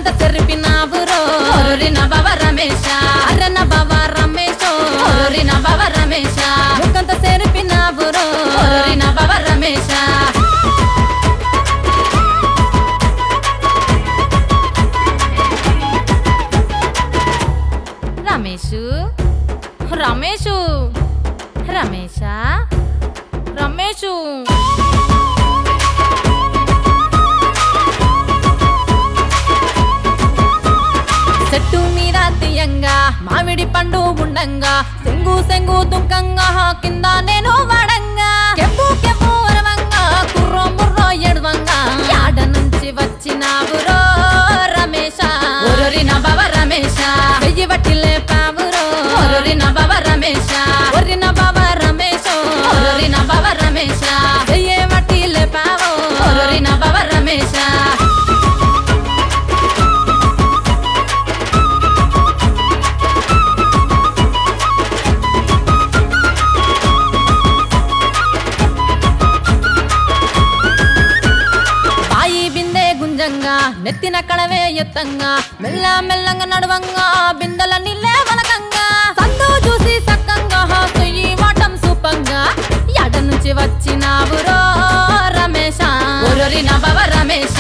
ముఖంత సెరిపినావురో ఒరురిన బావ రమేష అరన బావ రమేష్ ఒరురిన బావ రమేష ముఖంత సెరిపినావురో ఒరురిన బావ రమేష రమేషు రమేషు రమేష రమేషు చెట్టు మీద తీయంగా మామిడి పండు ఉండంగా సెంగు సెంగు దుంకంగా కింద నేను వాడంగా కెవ్వు కెవ్వు అరవంగా కుర్రో ముర్రో ఎడవంగా యాడ నుంచి వచ్చినావురో రమేష ఒరొరిన బావ రమేష వెయ్యి వట్టి లేపావురో ఒరొరిన బావ రమేష ఒరిన బావ రమేష ఒరొరిన బావ రమేష వెయ్యి వట్టి లేపావో ఒరొరిన బావ రమేష బాయి బిందె గుంజంగా నెత్తిన కడవే ఎత్తంగా మెల్ల మెల్లంగా నడవంగా బిందెల నీళ్ళే వలకంగా సందు చూసి సక్కంగా సుయ్యి వాటం సూపంగా ఎడ నుంచి వచ్చినావురో రమేష ఒరొరిన బావ రమేష